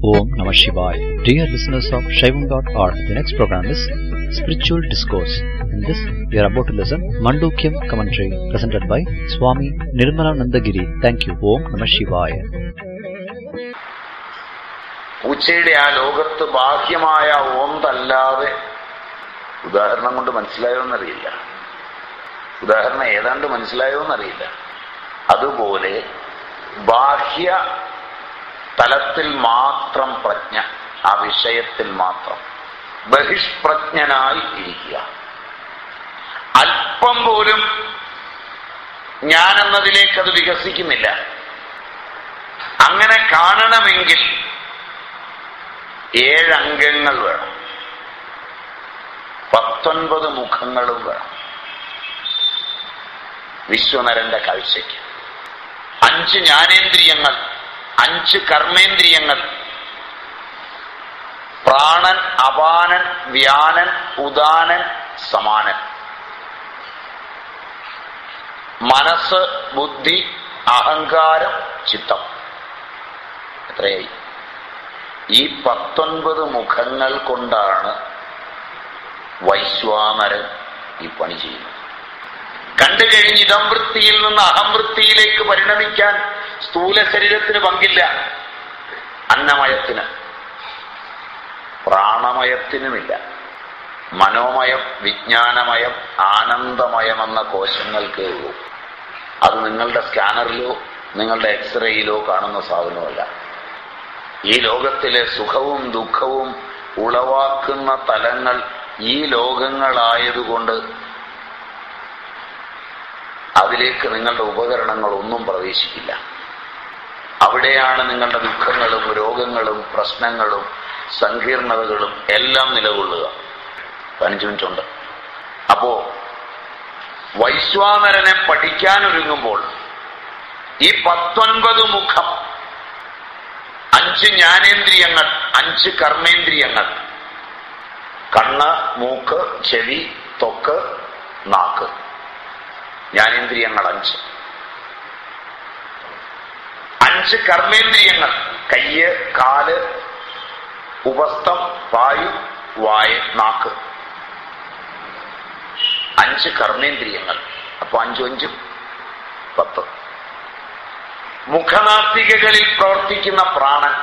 Om Namah Shivaya. Dear listeners of Shaivam.org, the next program is Spiritual Discourse. In this, we are about to listen Mandukyam commentary presented by Swami Nirmalanandagiri. Thank you. Om Namah Shivaya. പൂച്ചയുടെ ആ ലോകത്ത് ബാഹ്യമായ ഓന്തല്ലാതെ ഉദാഹരണം കൊണ്ട് മനസ്സിലായോ എന്നറിയില്ല ഉദാഹരണം ഏതാണ്ട് മനസ്സിലായോ എന്നറിയില്ല അതുപോലെ ബാഹ്യ തലത്തിൽ മാത്രം പ്രജ്ഞ ആ വിഷയത്തിൽ മാത്രം ബഹിഷ്പ്രജ്ഞനായി ഇരിക്കുക അല്പം പോലും ഞാനെന്നതിലേക്ക് അത് വികസിക്കുന്നില്ല അങ്ങനെ കാണണമെങ്കിൽ ഏഴംഗങ്ങൾ വേണം പത്തൊൻപത് മുഖങ്ങളും വേണം വിശ്വനരന്റെ കാഴ്ചയ്ക്ക് അഞ്ച് ജ്ഞാനേന്ദ്രിയങ്ങൾ അഞ്ച് കർമ്മേന്ദ്രിയങ്ങൾ പ്രാണൻ അപാനൻ വ്യാനൻ ഉദാനൻ സമാനൻ മനസ്സ് ബുദ്ധി അഹങ്കാരം ചിത്തം എത്രയായി ഈ പത്തൊൻപത് മുഖങ്ങൾ കൊണ്ടാണ് വൈശ്വാനരൻ ഈ പണി ചെയ്യുന്നത് കണ്ടു കഴിഞ്ഞ് ഇതം വൃത്തിയിൽ നിന്ന് അഹംവൃത്തിയിലേക്ക് പരിണമിക്കാൻ സ്ഥൂല ശരീരത്തിന് പങ്കില്ല അന്നമയത്തിന് പ്രാണമയത്തിനുമില്ല മനോമയം വിജ്ഞാനമയം ആനന്ദമയം എന്ന കോശങ്ങൾക്കേ ഉള്ളൂ അത് നിങ്ങളുടെ സ്കാനറിലോ നിങ്ങളുടെ എക്സ്റേയിലോ കാണുന്ന സാധനമല്ല ഈ ലോകത്തിലെ സുഖവും ദുഃഖവും ഉളവാക്കുന്ന തലങ്ങൾ ഈ ലോകങ്ങളായതുകൊണ്ട് അതിലേക്ക് നിങ്ങളുടെ ഉപകരണങ്ങൾ ഒന്നും പ്രവേശിക്കില്ല അവിടെയാണ് നിങ്ങളുടെ ദുഃഖങ്ങളും രോഗങ്ങളും പ്രശ്നങ്ങളും സങ്കീർണതകളും എല്ലാം നിലകൊള്ളുക പതിനഞ്ച് മിനിറ്റ് ഉണ്ട് അപ്പോ വൈശ്വാനരനെ പഠിക്കാനൊരുങ്ങുമ്പോൾ ഈ പത്തൊൻപത് മുഖം അഞ്ച് ജ്ഞാനേന്ദ്രിയങ്ങൾ അഞ്ച് കർമ്മേന്ദ്രിയങ്ങൾ കണ്ണ് മൂക്ക് ചെവി തൊക്ക് നാക്ക് ജ്ഞാനേന്ദ്രിയങ്ങൾ അഞ്ച് അഞ്ച് കർമ്മേന്ദ്രിയങ്ങൾ കയ്യ് കാല് ഉപസ്ഥം വായു വായ നാക്ക് അഞ്ച് കർമ്മേന്ദ്രിയങ്ങൾ അപ്പൊ അഞ്ചും അഞ്ചും പത്ത് മുഖനാസികകളിൽ പ്രവർത്തിക്കുന്ന പ്രാണൻ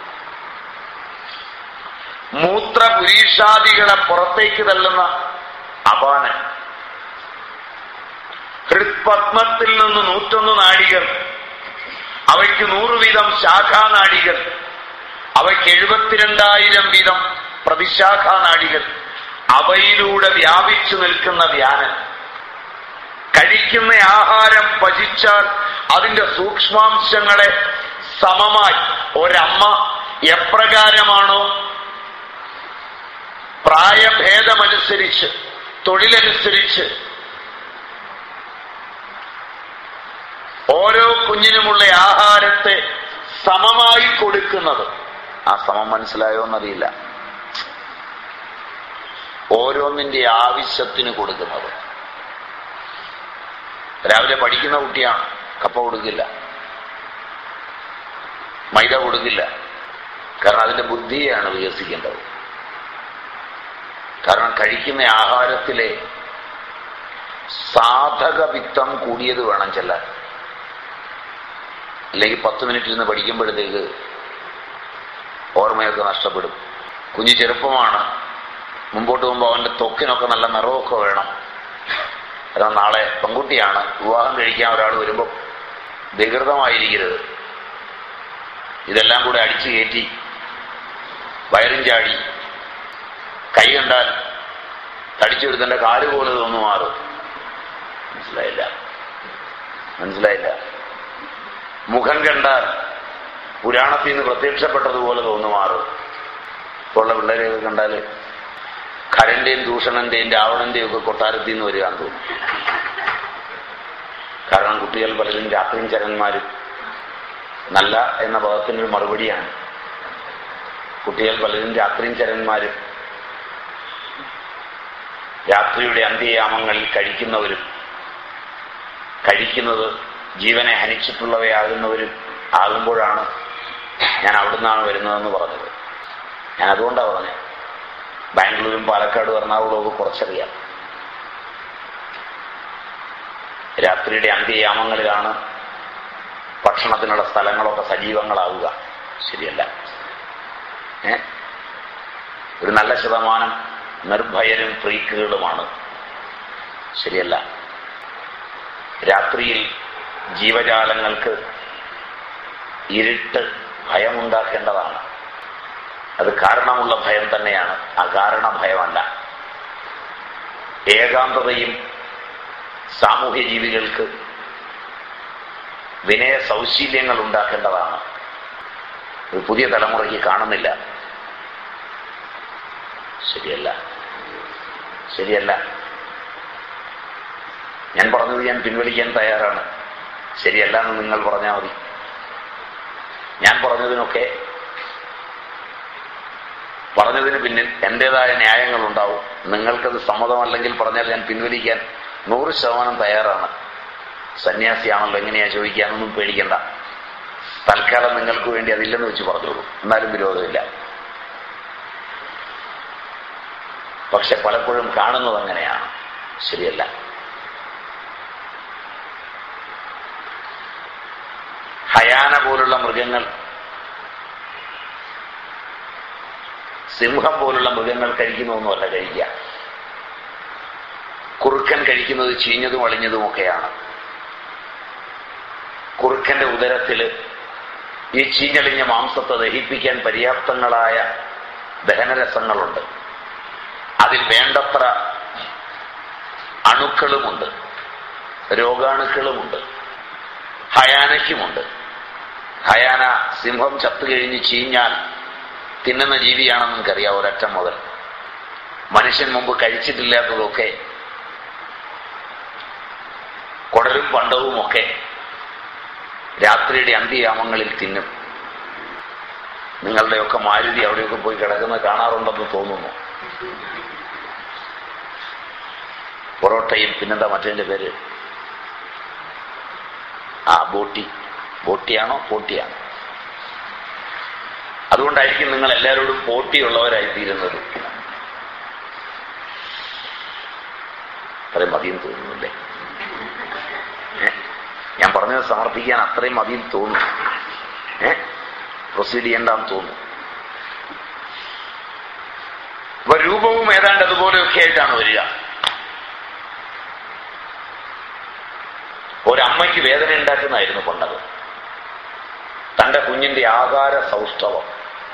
മൂത്രപുരീഷാദികളെ പുറത്തേക്ക് തള്ളുന്ന അപാനൻ ഹൃത്പത്മത്തിൽ നിന്ന് നൂറ്റൊന്ന് നാടികൾ അവയ്ക്ക് നൂറ് വീതം ശാഖാനാടികൾ അവയ്ക്ക് എഴുപത്തിരണ്ടായിരം വീതം പ്രതിശാഖാനാടികൾ അവയിലൂടെ വ്യാപിച്ചു നിൽക്കുന്ന വ്യാനൻ കഴിക്കുന്ന ആഹാരം പചിച്ചാൽ അതിന്റെ സൂക്ഷ്മാംശങ്ങളെ സമമായി ഒരമ്മ എപ്രകാരമാണോ പ്രായഭേദമനുസരിച്ച് തൊഴിലനുസരിച്ച് ഓരോ കുഞ്ഞിനുമുള്ള ആഹാരത്തെ സമമായി കൊടുക്കുന്നത് ആ സമം മനസ്സിലായോ എന്നറിയില്ല ഓരോന്നിന്റെ ആവശ്യത്തിന് കൊടുക്കുന്നത് രാവിലെ പഠിക്കുന്ന കുട്ടിയാണ് കപ്പ കൊടുക്കില്ല മൈദ കൊടുക്കില്ല കാരണം അതിന്റെ ബുദ്ധിയാണ് വികസിക്കേണ്ടത് കാരണം കഴിക്കുന്ന ആഹാരത്തിലെ സാധക വിത്തം കൂടിയത് വേണം ചെല്ലാൻ അല്ലെങ്കിൽ പത്ത് മിനിറ്റ് ഇരുന്ന് പഠിക്കുമ്പോഴത്തേക്ക് ഓർമ്മയൊക്കെ നഷ്ടപ്പെടും കുഞ്ഞു ചെറുപ്പമാണ് മുമ്പോട്ട് പോകുമ്പോൾ അവന്റെ ത്വക്കിനൊക്കെ നല്ല നിറവൊക്കെ വേണം കാരണം നാളെ പെൺകുട്ടിയാണ് വിവാഹം കഴിക്കാൻ ഒരാൾ വരുമ്പോൾ വികൃതമായിരിക്കരുത് ഇതെല്ലാം കൂടെ അടിച്ചു കയറ്റി വയറും ചാടി കൈ കണ്ടാൽ തടിച്ചെടുത്തന്റെ കാല് പോലെ തോന്നു മാറും മനസ്സിലായില്ല മനസ്സിലായില്ല മുഖം കണ്ടാൽ പുരാണത്തിൽ നിന്ന് പ്രത്യക്ഷപ്പെട്ടതുപോലെ തോന്നു മാറും ഇപ്പോൾ ഉള്ള പിള്ളേരെയൊക്കെ കണ്ടാൽ കരന്റെയും ദൂഷണന്റെയും രാവണന്റെയും ഒക്കെ കൊട്ടാരത്തിൽ നിന്ന് വരികയാന്ന് തോന്നും കാരണം കുട്ടികൾ പലരും രാത്രിയും ചരന്മാരും നല്ല എന്ന പദത്തിനൊരു മറുപടിയാണ് കുട്ടികൾ പലരും രാത്രിയും ചരന്മാരും രാത്രിയുടെ അന്ത്യയാമങ്ങളിൽ കഴിക്കുന്നവരും കഴിക്കുന്നത് ജീവനെ ഹനിച്ചിട്ടുള്ളവയാകുന്നവരും ആകുമ്പോഴാണ് ഞാൻ അവിടുന്നാണ് വരുന്നതെന്ന് പറഞ്ഞത് ഞാൻ അതുകൊണ്ടാണ് പറഞ്ഞത് ബാംഗ്ലൂരും പാലക്കാടും എറണാകുളവും ഒക്കെ കുറച്ചറിയാം രാത്രിയുടെ അന്ത്യയാമങ്ങളിലാണ് ഭക്ഷണത്തിനുള്ള സ്ഥലങ്ങളൊക്കെ സജീവങ്ങളാവുക ശരിയല്ല ഏ ഒരു നല്ല ശതമാനം നിർഭയരും ഫ്രീക്കുകളുമാണ് ശരിയല്ല രാത്രിയിൽ ജീവജാലങ്ങൾക്ക് ഇരുട്ട് ഭയമുണ്ടാക്കേണ്ടതാണ് അത് കാരണമുള്ള ഭയം തന്നെയാണ് അകാരണ ഭയമല്ല ഏകാന്തതയും സാമൂഹ്യ ജീവികൾക്ക് വിനയ സൗശീല്യങ്ങൾ ഉണ്ടാക്കേണ്ടതാണ് ഇത് പുതിയ തലമുറയ്ക്ക് കാണുന്നില്ല ശരിയല്ല ശരിയല്ല ഞാൻ പറഞ്ഞത് ഞാൻ പിൻവലിക്കാൻ തയ്യാറാണ് ശരിയല്ല എന്ന് നിങ്ങൾ പറഞ്ഞാൽ മതി ഞാൻ പറഞ്ഞതിനൊക്കെ പറഞ്ഞതിന് പിന്നിൽ എന്റേതായ ന്യായങ്ങൾ ഉണ്ടാവും നിങ്ങൾക്കത് സമ്മതമല്ലെങ്കിൽ പറഞ്ഞാൽ ഞാൻ പിൻവലിക്കാൻ നൂറ് ശതമാനം തയ്യാറാണ് സന്യാസിയാണല്ലോ എങ്ങനെയാ ചോദിക്കാനൊന്നും പേടിക്കണ്ട തൽക്കാലം നിങ്ങൾക്ക് വേണ്ടി അതില്ലെന്ന് വെച്ച് പറഞ്ഞോളൂ എന്നാലും വിരോധമില്ല പക്ഷെ പലപ്പോഴും കാണുന്നത് അങ്ങനെയാണ് ശരിയല്ല ഹയാന പോലുള്ള മൃഗങ്ങൾ സിംഹം പോലുള്ള മൃഗങ്ങൾ കഴിക്കുന്നതൊന്നുമല്ല കഴിക്കുക കുറുക്കൻ കഴിക്കുന്നത് ചീഞ്ഞതും അളിഞ്ഞതുമൊക്കെയാണ് കുറുക്കന്റെ ഉദരത്തില് ഈ ചീഞ്ഞളിഞ്ഞ മാംസത്തെ ദഹിപ്പിക്കാൻ പര്യാപ്തങ്ങളായ ദഹനരസങ്ങളുണ്ട് അതിൽ വേണ്ടത്ര അണുക്കളുമുണ്ട് രോഗാണുക്കളുമുണ്ട് ഹയാനയ്ക്കുമുണ്ട് ഹയാന സിംഹം ചത്തു കഴിഞ്ഞ് ചീഞ്ഞാൽ തിന്നുന്ന ജീവിയാണെന്ന് നമുക്കറിയാം ഒരറ്റം മുതൽ മനുഷ്യൻ മുമ്പ് കഴിച്ചിട്ടില്ലാത്തതൊക്കെ കുടലും പണ്ടവുമൊക്കെ രാത്രിയുടെ അന്ത്യയാമങ്ങളിൽ തിന്നും നിങ്ങളുടെയൊക്കെ മാരുതി അവിടെയൊക്കെ പോയി കിടക്കുന്നത് കാണാറുണ്ടെന്ന് തോന്നുന്നു പൊറോട്ടയും പിന്നെന്താ മറ്റേതിന്റെ പേര് ആ ബോട്ടി ബോട്ടിയാണോ പോട്ടിയാണോ അതുകൊണ്ടായിരിക്കും നിങ്ങൾ എല്ലാവരോടും പോട്ടിയുള്ളവരായിത്തീരുന്നത് അത്രയും മതിയും തോന്നുന്നില്ലേ ഞാൻ പറഞ്ഞത് സമർപ്പിക്കാൻ അത്രയും മതിയും തോന്നുന്നു ഏ പ്രൊസീഡ് ചെയ്യേണ്ടെന്ന് തോന്നുന്നു അപ്പൊ രൂപവും ഏതാണ്ട് അതുപോലെയൊക്കെ ആയിട്ടാണ് വരിക ഒരമ്മയ്ക്ക് വേദന ഉണ്ടാക്കുന്നതായിരുന്നു പണ്ടത് തന്റെ കുഞ്ഞിന്റെ ആകാര സൗഷ്ഠവം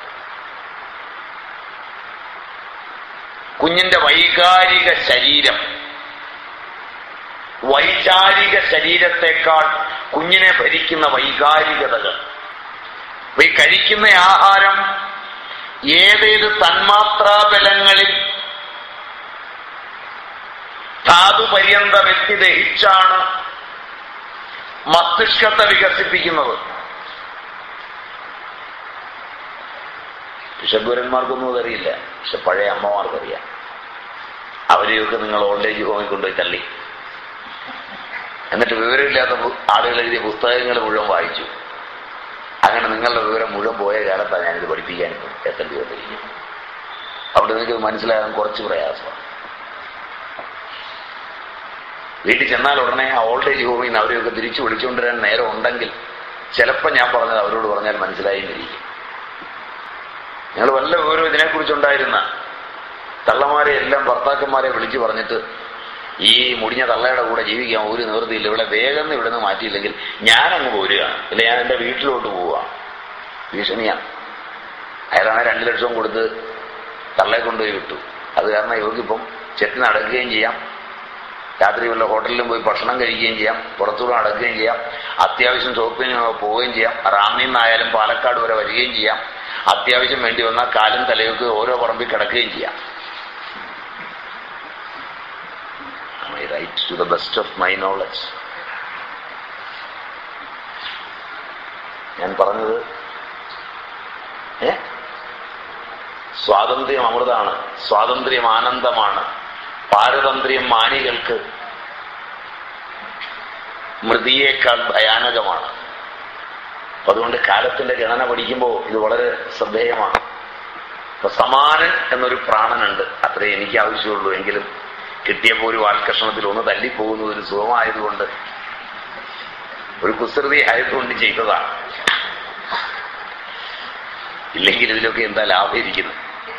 കുഞ്ഞിന്റെ വൈകാരിക ശരീരം വൈചാരിക ശരീരത്തെക്കാൾ കുഞ്ഞിനെ ഭരിക്കുന്ന വൈകാരികതകൾ ഈ കഴിക്കുന്ന ആഹാരം ഏതേത് തന്മാത്രാബലങ്ങളിൽ ധാതുപര്യന്ത വ്യക്തി ദഹിച്ചാണ് മസ്തിഷ്കത്തെ വികസിപ്പിക്കുന്നത് ബിഷഗുരന്മാർക്കൊന്നും അതറിയില്ല പക്ഷെ പഴയ അമ്മമാർക്കറിയാം അവരെയൊക്കെ നിങ്ങൾ ഓൾഡ് ഏജ് ഹോമിൽ കൊണ്ടുപോയി തള്ളി എന്നിട്ട് വിവരമില്ലാത്ത ആളുകൾ എഴുതിയ പുസ്തകങ്ങൾ മുഴുവൻ വായിച്ചു അങ്ങനെ നിങ്ങളുടെ വിവരം മുഴുവൻ പോയ കാലത്താണ് ഞാനിത് പഠിപ്പിക്കാൻ എത്തേണ്ടി വന്നിരിക്കുന്നത് അതുകൊണ്ട് നിങ്ങൾക്ക് മനസ്സിലാകാൻ കുറച്ച് പ്രയാസമാണ് വീട്ടിൽ ചെന്നാൽ ഉടനെ ആ ഓൾഡ് ഏജ് ഹോമിൽ നിന്ന് അവരെയൊക്കെ തിരിച്ചു വിളിച്ചുകൊണ്ടുവരാൻ നേരം ഉണ്ടെങ്കിൽ ചിലപ്പോൾ ഞാൻ പറഞ്ഞത് അവരോട് പറഞ്ഞാൽ മനസ്സിലായി എന്നിരിക്കും ഞങ്ങൾ വല്ല വിവരം ഇതിനെക്കുറിച്ചുണ്ടായിരുന്ന തള്ളമാരെ എല്ലാം ഭർത്താക്കന്മാരെ വിളിച്ചു പറഞ്ഞിട്ട് ഈ മുടിഞ്ഞ തള്ളയുടെ കൂടെ ജീവിക്കാൻ ഒരു നിവൃത്തിയില്ല ഇവിടെ വേഗം ഇവിടെ നിന്ന് മാറ്റിയില്ലെങ്കിൽ ഞാനങ്ങ് പോരുകയാണ് ഇല്ല ഞാൻ എൻ്റെ വീട്ടിലോട്ട് പോവുകയാണ് ഭീഷണിയാണ് അയാളാണ് രണ്ടു ലക്ഷം കൊടുത്ത് തള്ളയെ കൊണ്ടുപോയി വിട്ടു അത് കാരണം ഇവർക്കിപ്പം ചെത്തി നടക്കുകയും ചെയ്യാം രാത്രി വല്ല ഹോട്ടലിലും പോയി ഭക്ഷണം കഴിക്കുകയും ചെയ്യാം പുറത്തുകൂടെ നടക്കുകയും ചെയ്യാം അത്യാവശ്യം ഷോപ്പിംഗ് പോവുകയും ചെയ്യാം റാന്നിൽ നിന്നായാലും പാലക്കാട് വരെ വരികയും ചെയ്യാം അത്യാവശ്യം വേണ്ടി വന്നാൽ കാലും തലയൊക്കെ ഓരോ പറമ്പിൽ കിടക്കുകയും ചെയ്യാം I right to the best of my knowledge ഞാൻ പറഞ്ഞത് ഏ സ്വാതന്ത്ര്യം അമൃതാണ് സ്വാതന്ത്ര്യം ആനന്ദമാണ് പാരതന്ത്ര്യം മാനികൾക്ക് മൃതിയേക്കാൾ ഭയാനകമാണ് അപ്പൊ അതുകൊണ്ട് കാലത്തിന്റെ ഗണന പഠിക്കുമ്പോൾ ഇത് വളരെ ശ്രദ്ധേയമാണ് അപ്പൊ സമാനൻ എന്നൊരു പ്രാണനുണ്ട് അത്രേ എനിക്ക് ആവശ്യമുള്ളൂ എങ്കിലും കിട്ടിയപ്പോൾ ഒരു വാൽക്കഷണത്തിൽ ഒന്ന് തല്ലിപ്പോകുന്നത് ഒരു സുഖമായതുകൊണ്ട് ഒരു കുസൃതി ആയതുകൊണ്ട് ചെയ്തതാണ് ഇല്ലെങ്കിൽ ഇതിലൊക്കെ എന്താ ലാഭം ഇരിക്കുന്നത്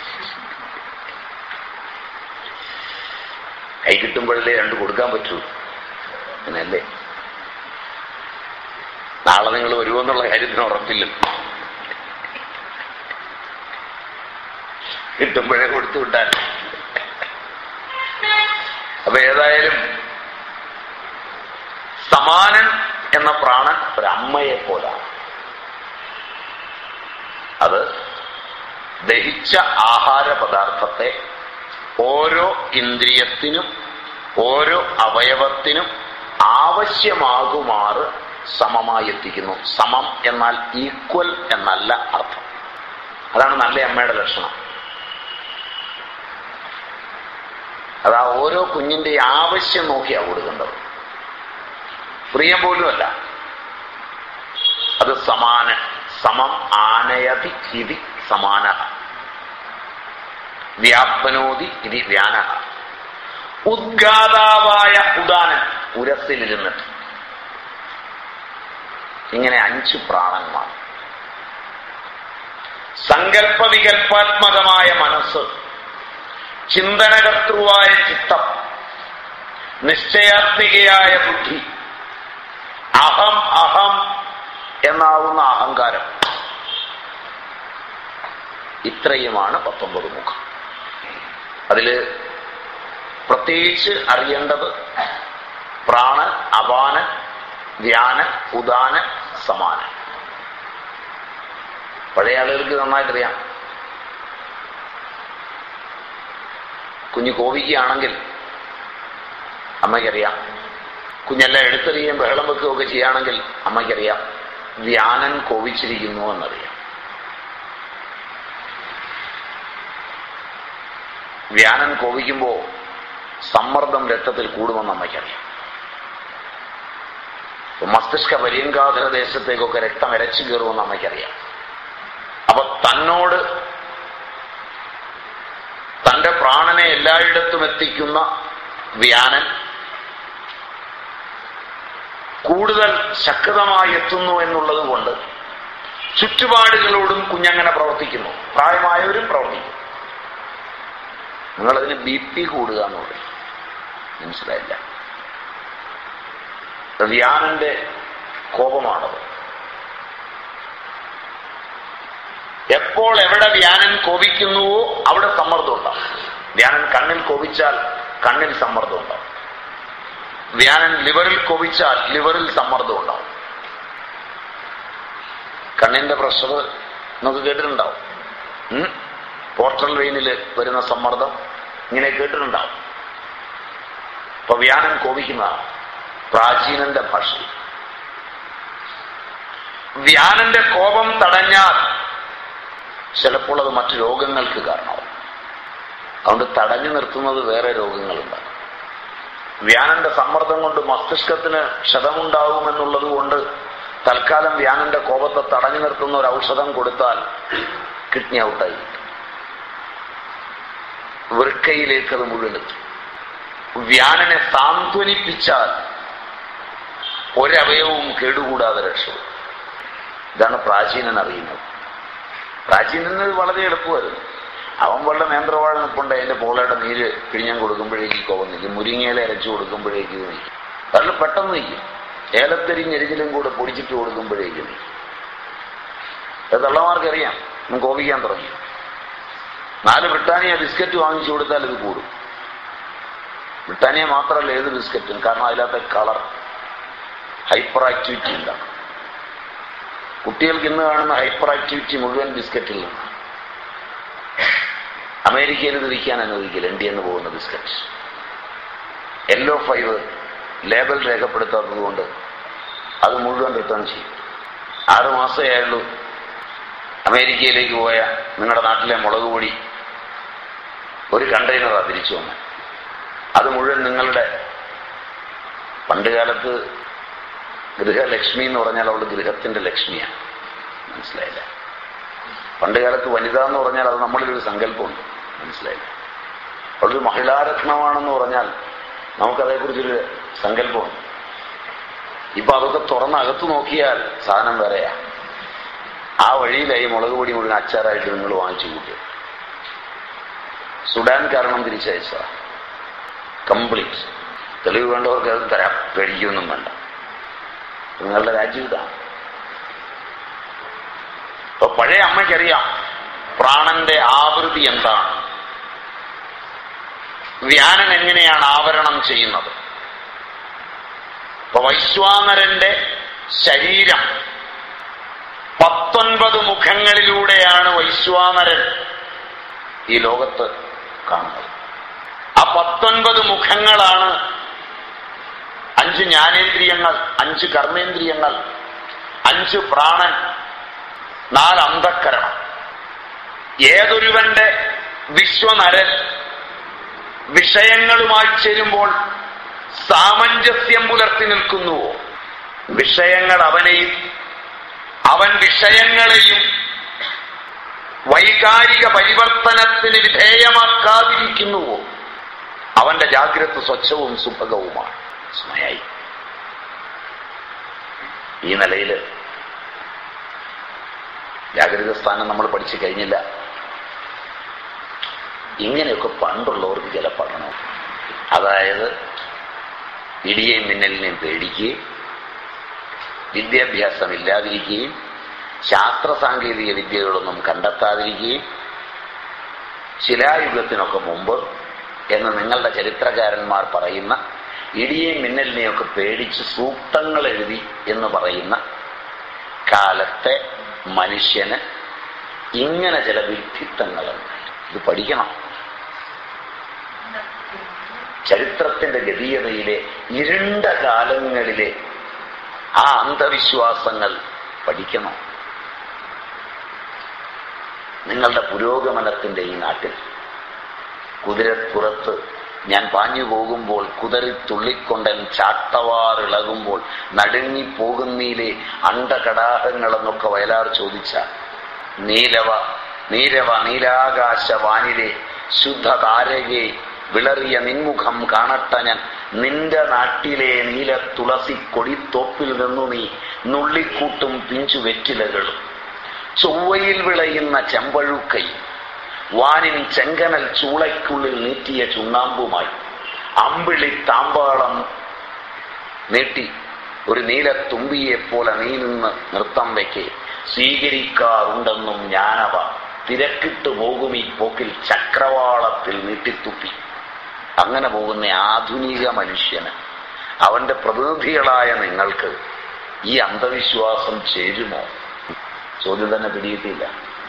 കൈ കിട്ടുമ്പോഴല്ലേ രണ്ട് കൊടുക്കാൻ പറ്റൂ അങ്ങനല്ലേ നാളെ നിങ്ങൾ വരുമോ എന്നുള്ള കാര്യത്തിന് ഉറപ്പില്ല കിട്ടുമ്പോഴേ കൊടുത്തു വിട്ടാൽ അപ്പൊ ഏതായാലും സമാനൻ എന്ന പ്രാണൻ ഒരമ്മയെ പോലാണ് അത് ദഹിച്ച ആഹാര പദാർത്ഥത്തെ ഓരോ ഇന്ദ്രിയത്തിനും ഓരോ അവയവത്തിനും ആവശ്യമാകുമാറ് സമമായി എത്തിക്കുന്നു സമം എന്നാൽ ഈക്വൽ എന്നല്ല അർത്ഥം അതാണ് നല്ല അമ്മയുടെ ലക്ഷണം അതാ ഓരോ കുഞ്ഞിന്റെ ആവശ്യം നോക്കിയാ കൊടുക്കേണ്ടത് പ്രിയം പോലുമല്ല അത് സമാന സമം ആനയതി ഇതി സമാന വ്യാപനോതി ഇതി വ്യാന ഉദ്ഗാതാവായ ഉദാനൻ ഉരസിലിരുന്നിട്ട് ഇങ്ങനെ അഞ്ച് പ്രാണന്മാർ സങ്കല്പ വികല്പാത്മകമായ മനസ്സ് ചിന്തനകർത്തൃവായ ചിത്തം നിശ്ചയാത്മികയായ ബുദ്ധി അഹം അഹം എന്നാവുന്ന അഹങ്കാരം ഇത്രയുമാണ് പത്തൊമ്പത് മുഖം അതില് പ്രത്യേകിച്ച് അറിയേണ്ടത് പ്രാണൻ അപാനൻ ധ്യാനൻ ഉദാനൻ സമാനൻ പഴയ ആളുകൾക്ക് നന്നായിട്ടറിയാം കുഞ്ഞ് കോപിക്കുകയാണെങ്കിൽ അമ്മയ്ക്കറിയാം കുഞ്ഞെല്ലാം എടുത്തെറിയുകയും ബഹളം വെക്കുകയൊക്കെ ചെയ്യുകയാണെങ്കിൽ അമ്മയ്ക്കറിയാം ധ്യാനൻ കോപിച്ചിരിക്കുന്നു എന്നറിയാം വ്യാനൻ കോപിക്കുമ്പോൾ സമ്മർദ്ദം രക്തത്തിൽ കൂടുമെന്ന് അമ്മയ്ക്കറിയാം മസ്തിഷ്ക പര്യങ്കാധര ദേശത്തേക്കൊക്കെ രക്തം ഇരച്ചു കയറുമെന്ന് അമ്മയ്ക്കറിയാം അപ്പൊ തന്നോട് തന്റെ പ്രാണനെ എല്ലായിടത്തും എത്തിക്കുന്ന വ്യാനൻ കൂടുതൽ ശക്തമായി എത്തുന്നു എന്നുള്ളത് കൊണ്ട് ചുറ്റുപാടുകളോടും കുഞ്ഞങ്ങനെ പ്രവർത്തിക്കുന്നു പ്രായമായവരും പ്രവർത്തിക്കും നിങ്ങളതിന് ബി പി കൂടുക എന്നുള്ളത് മനസ്സിലായില്ല വ്യാനന്റെ കോപമാണത് എപ്പോൾ എവിടെ വ്യാനൻ കോപിക്കുന്നുവോ അവിടെ സമ്മർദ്ദം ഉണ്ടാവും വ്യാനൻ കണ്ണിൽ കോപിച്ചാൽ കണ്ണിൽ സമ്മർദ്ദം ഉണ്ടാവും വ്യാനൻ ലിവറിൽ കോപിച്ചാൽ ലിവറിൽ സമ്മർദ്ദം ഉണ്ടാവും കണ്ണിന്റെ പ്രഷർ നമുക്ക് കേട്ടിട്ടുണ്ടാവും ഉം? പോർട്ടൽ വെയിനിൽ വരുന്ന സമ്മർദ്ദം ഇങ്ങനെ കേട്ടിട്ടുണ്ടാവും അപ്പൊ വ്യാനൻ കോപിക്കുന്നതാണ് പ്രാചീനന്റെ ഭാഷയിൽ വ്യാനന്റെ കോപം തടഞ്ഞാൽ ചിലപ്പോൾ അത് മറ്റു രോഗങ്ങൾക്ക് കാരണമാവും അതുകൊണ്ട് തടഞ്ഞു നിർത്തുന്നത് വേറെ രോഗങ്ങളുണ്ട് വ്യാനന്റെ സമ്മർദ്ദം കൊണ്ട് മസ്തിഷ്കത്തിന് ക്ഷതമുണ്ടാകുമെന്നുള്ളത് കൊണ്ട് തൽക്കാലം വ്യാനന്റെ കോപത്തെ തടഞ്ഞു നിർത്തുന്ന ഒരു ഔഷധം കൊടുത്താൽ കിഡ്നി ഔട്ടായി വൃക്കയിലേക്ക് അത് മുഴുവൻ എത്തും വ്യാനനെ സാന്ത്വനിപ്പിച്ചാൽ ഒരവയവും കേടുകൂടാതെ രക്ഷപ്പെടും ഇതാണ് പ്രാചീനൻ അറിയുന്നത് പ്രാചീനന് ഇത് വളരെ എളുപ്പമായിരുന്നു അവൻ വല്ല നേന്ത്രവാഴ നിൽപ്പുണ്ട് അതിന്റെ പോളയുടെ നീര് പിഴിഞ്ഞാൻ കൊടുക്കുമ്പോഴേക്ക് കോപം നിൽക്കും മുരിങ്ങയില അരച്ചു കൊടുക്കുമ്പോഴേക്ക് ഇത് നിൽക്കും വളരെ പെട്ടെന്ന് നിൽക്കും ഏലത്തെരിഞ്ഞെരിഞ്ഞിലും കൂടെ പൊടിച്ചിട്ട് കൊടുക്കുമ്പോഴേക്ക് നിൽക്കും അത് തള്ളമാർക്കറിയാം നമുക്ക് കോപിക്കാൻ തുടങ്ങി നാല് ബ്രിട്ടാനിയ ബിസ്ക്കറ്റ് വാങ്ങിച്ചു കൊടുത്താൽ ഇത് കൂടും ബ്രിട്ടാനിയ മാത്രമല്ല ഏത് ബിസ്ക്കറ്റും കാരണം അതിനകത്തെ കളർ ഹൈപ്പർ ആക്ടിവിറ്റി ഉണ്ടാകും കുട്ടികൾക്ക് ഇന്ന് കാണുന്ന ഹൈപ്പർ ആക്ടിവിറ്റി മുഴുവൻ ബിസ്ക്കറ്റിൽ നിന്നാണ് അമേരിക്കയിൽ ഇത് വിൽക്കാൻ അനുവദിക്കില്ല ഇന്ത്യ എന്ന് പോകുന്ന ബിസ്ക്കറ്റ് യെല്ലോ ഫൈവ് ലേബൽ രേഖപ്പെടുത്താത്തത് കൊണ്ട് അത് മുഴുവൻ റിട്ടേൺ ചെയ്യും ആറ് മാസമേ ആയുള്ളൂ അമേരിക്കയിലേക്ക് പോയ നിങ്ങളുടെ നാട്ടിലെ മുളക് പൊടി ഒരു കണ്ടെയ്നറാണ് തിരിച്ചു വന്നത് അത് മുഴുവൻ നിങ്ങളുടെ പണ്ട് കാലത്ത് ഗൃഹലക്ഷ്മി എന്ന് പറഞ്ഞാൽ അവൾ ഗൃഹത്തിന്റെ ലക്ഷ്മിയാണ് മനസ്സിലായില്ല പണ്ട് കാലത്ത് വനിത എന്ന് പറഞ്ഞാൽ അത് നമ്മളിലൊരു സങ്കല്പമുണ്ട് മനസ്സിലായില്ല അവളൊരു മഹിളാരത്നമാണെന്ന് പറഞ്ഞാൽ നമുക്കതേക്കുറിച്ചൊരു സങ്കല്പമുണ്ട് ഇപ്പൊ അതൊക്കെ തുറന്ന് അകത്ത് നോക്കിയാൽ സാധനം വേറെയാ ആ വഴിയിലായി മുളക് പൊടി മുഴുവൻ അച്ചാറായിട്ട് നിങ്ങൾ വാങ്ങിച്ചു കൂട്ടി സുഡാൻ കാരണം തിരിച്ചയച്ച കംപ്ലീറ്റ് തെളിവ് വേണ്ടവർക്ക് അത് തരാം പേടിക്കൊന്നും വേണ്ട നിങ്ങളുടെ രാജ്യം ഇതാണ് അപ്പൊ പഴയ അമ്മയ്ക്കറിയാം പ്രാണന്റെ ആവൃത്തി എന്താണ് വ്യാനൻ എങ്ങനെയാണ് ആവരണം ചെയ്യുന്നത് അപ്പൊ വൈശ്വാനരന്റെ ശരീരം പത്തൊൻപത് മുഖങ്ങളിലൂടെയാണ് വൈശ്വാനരൻ ഈ ലോകത്ത് കാണുന്നത് ആ പത്തൊൻപത് മുഖങ്ങളാണ് അഞ്ച് ജ്ഞാനേന്ദ്രിയങ്ങൾ അഞ്ച് കർമ്മേന്ദ്രിയങ്ങൾ അഞ്ച് പ്രാണൻ നാല് അന്ധക്കരണം ഏതൊരുവന്റെ വിശ്വനരൻ വിഷയങ്ങളുമായി ചേരുമ്പോൾ സാമഞ്ജസ്യം പുലർത്തി നിൽക്കുന്നുവോ വിഷയങ്ങൾ അവനെയും അവൻ വിഷയങ്ങളെയും വൈകാരിക പരിവർത്തനത്തിന് വിധേയമാക്കാതിരിക്കുന്നുവോ അവന്റെ ജാഗ്രത സ്വച്ഛവും സുഭകവുമാണ് സ്മയായി ഈ നിലയിൽ ജാഗ്രത സ്ഥാനം നമ്മൾ പഠിച്ചു കഴിഞ്ഞില്ല ഇങ്ങനെയൊക്കെ പണ്ടുള്ളവർക്ക് ചില പഠനം അതായത് ഇടിയെയും മിന്നലിനെയും പേടിക്കുകയും വിദ്യാഭ്യാസം ഇല്ലാതിരിക്കുകയും ശാസ്ത്ര സാങ്കേതിക വിദ്യകളൊന്നും കണ്ടെത്താതിരിക്കുകയും ശിലായുഗത്തിനൊക്കെ മുമ്പ് എന്ന് നിങ്ങളുടെ ചരിത്രകാരന്മാർ പറയുന്ന ഇടിയെയും മിന്നലിനെയൊക്കെ പേടിച്ച് സൂക്തങ്ങൾ എഴുതി എന്ന് പറയുന്ന കാലത്തെ മനുഷ്യന് ഇങ്ങനെ ചില വിഡ്ഢിത്തങ്ങളുണ്ട് ഇത് പഠിക്കണം ചരിത്രത്തിന്റെ ഗതീയതയിലെ ഇരുണ്ട കാലങ്ങളിലെ ആ അന്ധവിശ്വാസങ്ങൾ പഠിക്കണം നിങ്ങളുടെ പുരോഗമനത്തിന്റെ ഈ നാട്ടിൽ കുതിരപ്പുറത്ത് ഞാൻ പാഞ്ഞു പോകുമ്പോൾ കുതറി തുള്ളിക്കൊണ്ടൻ ചാട്ടവാറിളകുമ്പോൾ നടുങ്ങിപ്പോകുന്നീലെ അണ്ടകടാഹങ്ങളെന്നൊക്കെ വയലാർ ചോദിച്ച നീലവ നീരവ നീലാകാശവാനിലെ ശുദ്ധ താരകെ വിളറിയ നിൻമുഖം കാണട്ട ഞാൻ നിന്റെ നാട്ടിലെ നീല തുളസി കൊടിത്തോപ്പിൽ നിന്നു നീ നുള്ളിക്കൂട്ടും പിഞ്ചു വെറ്റിലകളും ചൊവ്വയിൽ വിളയുന്ന ചെമ്പഴുക്കൈ വാനിൻ ചെങ്കനൽ ചൂളയ്ക്കുള്ളിൽ നീട്ടിയ ചുണ്ണാമ്പുമായി അമ്പിളി താമ്പാളം നീട്ടി ഒരു നീല തുമ്പിയെ പോലെ നീ നിന്ന് നൃത്തം വയ്ക്കെ സ്വീകരിക്കാറുണ്ടെന്നും ഞാനവ തിരക്കിട്ട് പോകും ഈ പോക്കിൽ ചക്രവാളത്തിൽ നീട്ടിത്തുപ്പി അങ്ങനെ പോകുന്ന ആധുനിക മനുഷ്യന് അവന്റെ പ്രതിനിധികളായ നിങ്ങൾക്ക് ഈ അന്ധവിശ്വാസം ചേരുമോ ചോദ്യം തന്നെ പിടിയിട്ടില്ല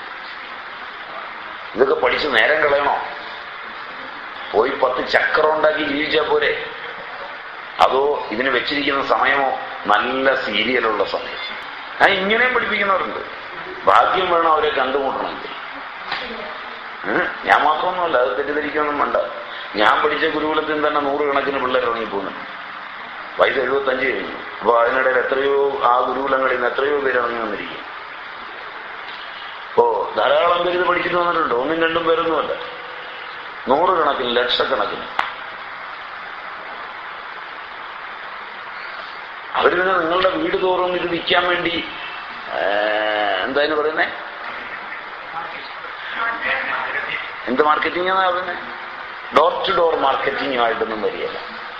ഇതൊക്കെ പഠിച്ച് നേരം കളയണോ പോയി പത്ത് ചക്രം ഉണ്ടാക്കി ജീവിച്ചാൽ പോരെ അതോ ഇതിന് വെച്ചിരിക്കുന്ന സമയമോ നല്ല സീരിയലുള്ള സമയം ആ ഇങ്ങനെയും പഠിപ്പിക്കുന്നവരുണ്ട് ഭാഗ്യം വേണം അവരെ കണ്ടുമുട്ടണമെങ്കിൽ ഉം, ഞാൻ മാത്രമൊന്നുമല്ല അത് തെറ്റിദ്ധരിക്കൊന്നും വേണ്ട ഞാൻ പഠിച്ച ഗുരുകുലത്തിൽ തന്നെ നൂറുകണക്കിന് പിള്ളേർ ഇറങ്ങിപ്പോകുന്നുണ്ട് വയസ്സ് എഴുപത്തഞ്ച് കഴിഞ്ഞു അപ്പൊ അതിനിടയിൽ എത്രയോ ആ ഗുരുകുലങ്ങളിൽ നിന്ന് എത്രയോ പേര് ഇറങ്ങി വന്നിരിക്കും ഓ ധാരാളം പേര് ഇത് പഠിച്ചിട്ട് വന്നിട്ടുണ്ട് ഒന്നും രണ്ടും പേരൊന്നുമല്ല നൂറുകണക്കിന് ലക്ഷക്കണക്കിന് അവര് പിന്നെ നിങ്ങളുടെ വീട് തോറും ഇത് വിൽക്കാൻ വേണ്ടി എന്തായാലും പറയുന്നേ എന്ത് മാർക്കറ്റിംഗ് എന്നാ പറയുന്നത് ഡോർ ടു ഡോർ മാർക്കറ്റിംഗുമായിട്ടൊന്നും വരികയില്ല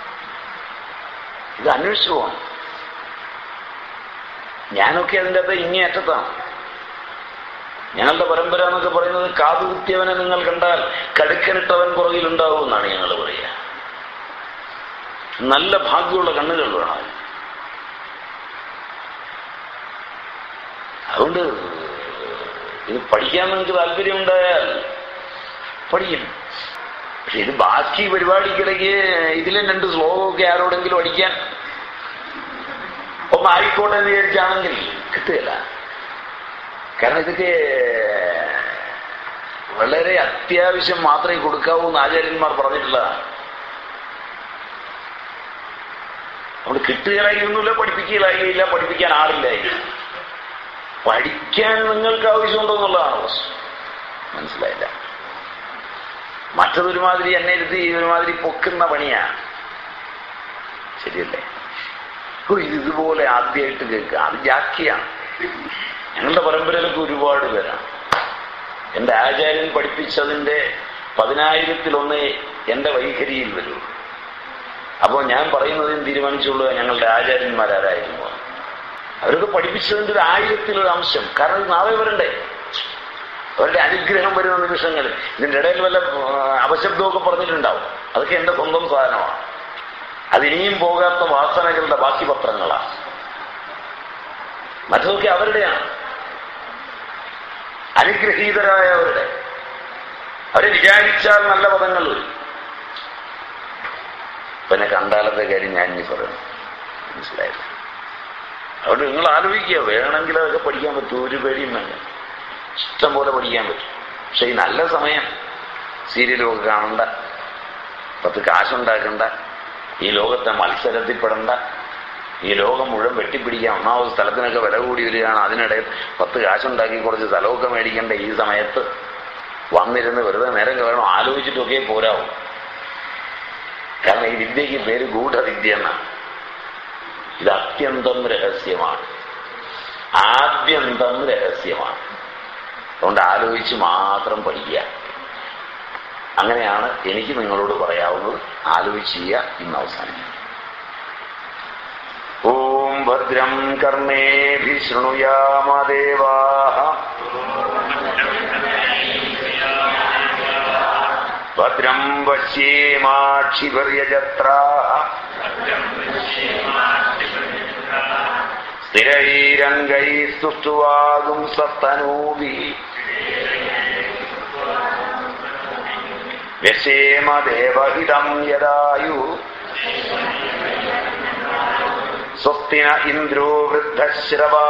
ഇത് അന്വേഷിച്ചു പോകണം ഞാനൊക്കെ അതിൻ്റെ അകത്ത് ഇങ്ങേ അറ്റത്താണ് ഞങ്ങളുടെ പരമ്പര എന്നൊക്കെ പറയുന്നത് കാതുകുത്തിയവനെ നിങ്ങൾ കണ്ടാൽ കടുക്കനിട്ടവൻ പുറകിലുണ്ടാവും എന്നാണ് ഞങ്ങൾ പറയുക നല്ല ഭാഗ്യമുള്ള കണ്ണുകൾ വേണം അതിന്. അതുകൊണ്ട് ഇത് പഠിക്കാൻ നിങ്ങൾക്ക് താല്പര്യമുണ്ടായാൽ പഠിക്കും പക്ഷെ ഇത് ബാക്കി പരിപാടിക്കിടയ്ക്ക് ഇതിലെ രണ്ട് ശ്ലോകമൊക്കെ ആരോടെങ്കിലും അടിക്കാൻ ഒന്ന് ആയിക്കോട്ടെ എന്ന് വിചാരിച്ചാണെങ്കിൽ കിട്ടുകയില്ല കാരണം ഇതൊക്കെ വളരെ അത്യാവശ്യം മാത്രമേ കൊടുക്കാവൂ എന്ന് ആചാര്യന്മാർ പറഞ്ഞിട്ടുള്ളതാണ് അതുകൊണ്ട് കിട്ടുകയില്ലായിരുന്നില്ല പഠിപ്പിക്കുകയില്ലായില്ല പഠിപ്പിക്കാൻ ആളില്ലായി പഠിക്കാൻ നിങ്ങൾക്ക് ആവശ്യമുണ്ടോ എന്നുള്ളതാണ് പ്രശ്നം മനസ്സിലായില്ല മറ്റതൊരുമാതിരി എന്നെ ഇരുത്തി ഒരുമാതിരി പൊക്കുന്ന പണിയാണ് ശരിയല്ലേ ഓ ഇത് ഇതുപോലെ ആദ്യമായിട്ട് കേൾക്കുക അത് ജാക്കിയാണ് ഞങ്ങളുടെ പരമ്പരയിലൊക്കെ ഒരുപാട് പേരാണ് എന്റെ ആചാര്യൻ പഠിപ്പിച്ചതിന്റെ പതിനായിരത്തിലൊന്ന് എന്റെ വൈഖരിയിൽ വരൂ അപ്പോൾ ഞാൻ പറയുന്നതിന് തീരുമാനിച്ചുള്ളൂ ഞങ്ങളുടെ ആചാര്യന്മാരാരായിരുന്നു അവരൊക്കെ പഠിപ്പിച്ചതിന്റെ ഒരു ആയിരത്തിലൊരു അംശം കാരണം ഇത് നാളെ വരണ്ടേ അവരുടെ അനുഗ്രഹം വരുന്ന നിമിഷങ്ങളിൽ ഇതിന്റെ ഇടയിൽ വല്ല അപശബ്ദമൊക്കെ പറഞ്ഞിട്ടുണ്ടാവും അതൊക്കെ എന്റെ സ്വന്തം സാധനമാണ് അതിനിയും പോകാത്ത വാസനകളുടെ ബാക്കി പത്രങ്ങളാണ് മറ്റതൊക്കെ അവരുടെയാണ് അനുഗ്രഹീതരായവരുടെ അവരെ വിചാരിച്ചാൽ നല്ല പദങ്ങൾ വരും പിന്നെ കണ്ടാലത്തെ കാര്യം ഞാൻ ഇനി പറയണം മനസ്സിലായില്ല അതുകൊണ്ട് നിങ്ങൾ ആലോചിക്കുക വേണമെങ്കിൽ അതൊക്കെ പഠിക്കാൻ പറ്റും ഒരു പേടിയും വേണ്ട ഇഷ്ടം പോലെ പഠിക്കാൻ പറ്റും പക്ഷെ ഈ നല്ല സമയം സീരിയലുമൊക്കെ കാണണ്ട പത്ത് കാശുണ്ടാക്കണ്ട ഈ ലോകത്തെ മത്സരത്തിൽപ്പെടണ്ട ഈ ലോകം മുഴുവൻ വെട്ടിപ്പിടിക്കാൻ ഒന്നാമത് സ്ഥലത്തിനൊക്കെ വില കൂടി വരികയാണ് അതിനിടയിൽ പത്ത് കാശുണ്ടാക്കി കുറച്ച് സ്ഥലമൊക്കെ മേടിക്കേണ്ട ഈ സമയത്ത് വന്നിരുന്ന് വെറുതെ നേരം വേണം ആലോചിച്ചിട്ടൊക്കെ പോരാവും കാരണം ഈ വിദ്യയ്ക്ക് പേര് ഗൂഢവിദ്യ എന്നാണ് ഇത് അത്യന്തം രഹസ്യമാണ് ആദ്യന്തം രഹസ്യമാണ് അതുകൊണ്ട് ആലോചിച്ച് മാത്രം പഠിക്കുക അങ്ങനെയാണ് എനിക്ക് നിങ്ങളോട് പറയാവുന്നത് ആലോചിച്ച് ചെയ്യുക ഇന്ന് അവസാനിക്കും ഓം ഭദ്രം കർണേഭി ശൃണുയാമദേവാ ഭദ്രം പശ്യേമാക്ഷിപര്യജത്രാ സ്ഥിരൈരംഗൈ സുഷ്ടുവാകും സത്തനൂഭി വ്യശേമദേവഹിതം യദായു സ്വസ്തിന ഇന്ദ്രോ വൃദ്ധശ്രവാ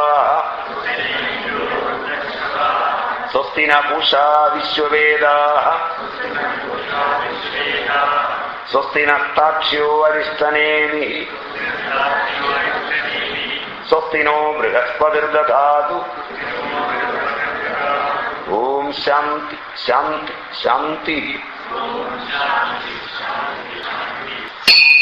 സ്വസ്തിന പൂഷാ വിശ്വവേദാ സ്വസ്തിനസ്താക്ഷ്യോ അരിഷ്ടനേമി സ്വസ്തിനോ ബൃഹസ്പതിർദാതു ഓം ശാന്തി ശാന്തി ശാന്തി